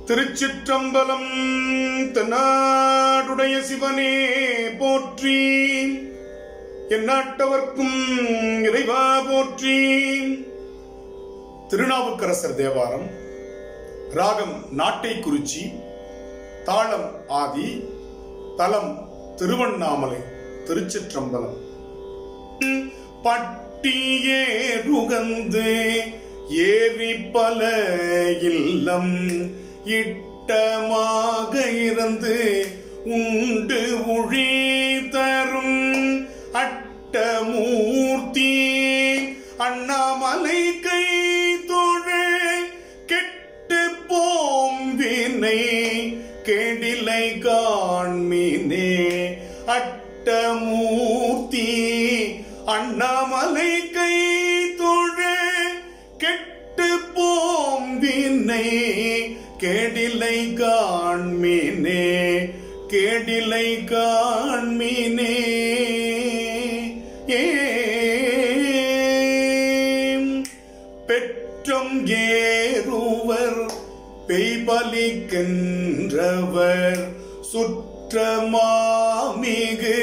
திருச்சிற்றம்பலம் தென்னாடுடைய சிவனே போற்றி எந்நாட்டவர்க்கும் இறைவா போற்றி திருநாவுக்கரசர் தேவாரம் ராகம் நாட்டை குறிச்சி தாளம் ஆதி தலம் திருவண்ணாமலை திருச்சிற்றம்பலம் பட்டியே ருகந்து ஏறி பல இல்லம் இட்டமாக இருந்து உண்டு உழி தரும் அட்டமூர்த்தி அண்ணாமலை கை தொழ கெட்டு போம் வினை கெடிலை காண்மினே அட்டமூர்த்தி அண்ணாமலை கை தொழ கெட்டு போம் வினை கெடிலை காண்மினே கெடிலை காண்மினே ஏம் பெற்றம் ஏறுவர் பெய்பலிக்கின்றவர் சுற்றமாமிகு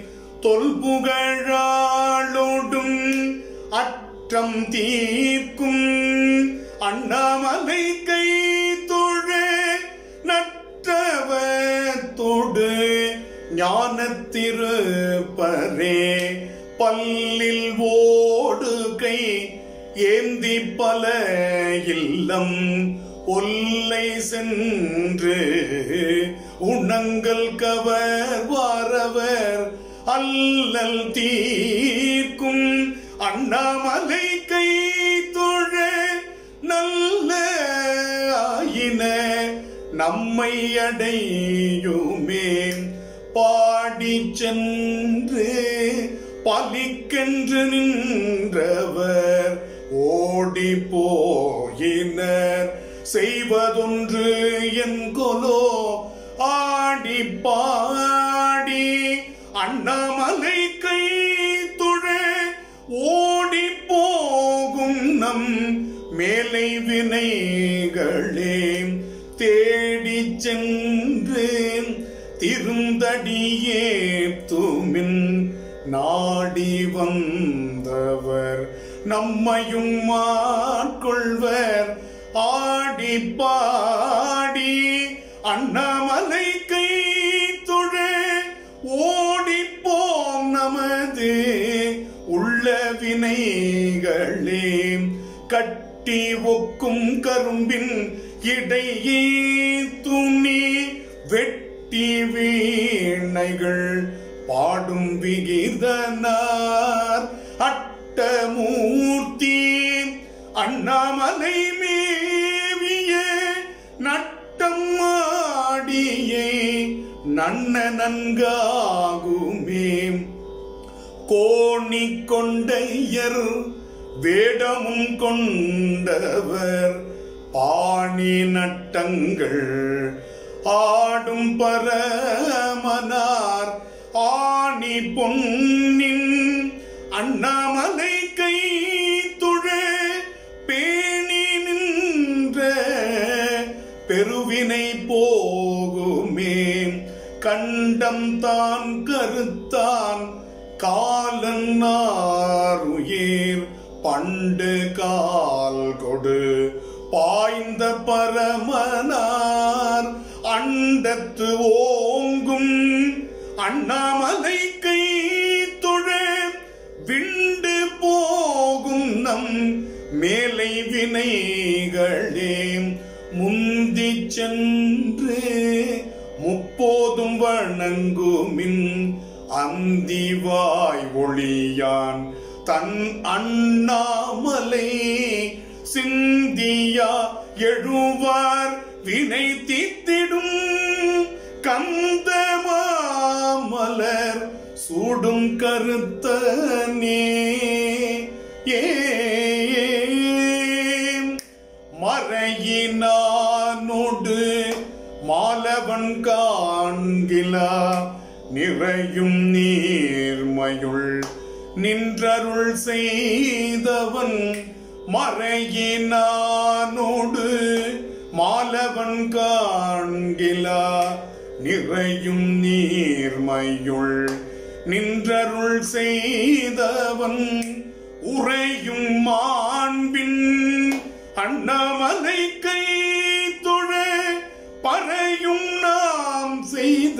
தொல்புகழாளோடும் அற்றம் தீர்க்கும் அண்ணாமலை கை தொழ நற்றவத்தோடு ஞானத்திருப்பரே பல்லில் ஓடு கை ஏந்தி பல இல்லம் ஒல்லை சென்று உணங்கள் கவர் வாரவர் அல்லல் தீர்க்கும் அண்ணாமலை கை தொழ நல்ல ஆயின நம்மை அடையுமே பாடி சென்று பலிக்கென்று நின்றவர் ஓடி போயினர் செய்வதொன்று என் கொலோ ஆடி பாடி அண்ணாமலை கை துழ ஓடி போகும் நம் மேலை வினைகளே தேடி சென்று திருந்தடியே துமின் நாடி வந்தவர் நம்மையும் ஆட்கொள்வர் ஆடி பாடி அண்ணாமலை கை தொழ ஓடிப்போம் நமது உள்ள வினைகளே கட்டி ஒக்கும் கரும்பின் இடையே துணி வெட்டி வீணைகள் பாடும் விகிதனார் அட்டமூர்த்தி அண்ணாமலை மேவிய நட்டம் ஆடியே நன்ன நன்காகுமே கோணி கொண்டையர் வேடமும் கொண்டவர் பாணி நட்டங்கள் ஆடும் பரமனார் ஆணி பொன்னின் அண்ணாமலை கை துழ பேணி நின்ற பெருவினை போகுமே கண்டம் தான் கருத்தான் காலன் நாருயிர் பண்டு கால் கொடு பாய்ந்த பரமனார் அண்டத்து ஓங்கும் அண்ணாமலை கை தொழ விண்டு போகும் நம் மேலை வினைகளே முந்தி சென்று முப்போதும் வணங்குமின் அந்திவாய் ஒளியான் தன் அண்ணாமலை சிந்தியா எழுவார் வினை தீத்திடும் கந்த மாமலர் சூடும் கருத்தனே ஏ மறையினோடு மாலவன் காண்கிலா நிறையும் நீர்மையுள் நின்றருள் செய்தவன் மறையினோடு மாலவன் காண்கிலா காண்கிலா நிறையும் நீர்மையுள் நின்றருள் செய்தவன் உறையும் மாண்பின் அண்ணாமலை கை தொழ பறையும் நாம் செய்த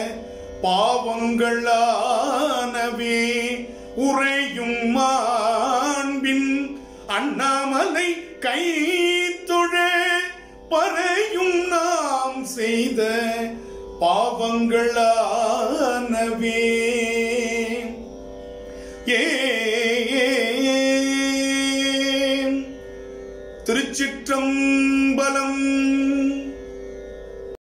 பாவங்களானவே உறையும் மாண்பின் அண்ணாமலை கை தொழ பறையும் நாம் செய்த பாவங்களானவே ஏ திருச்சிற்றம்பலம்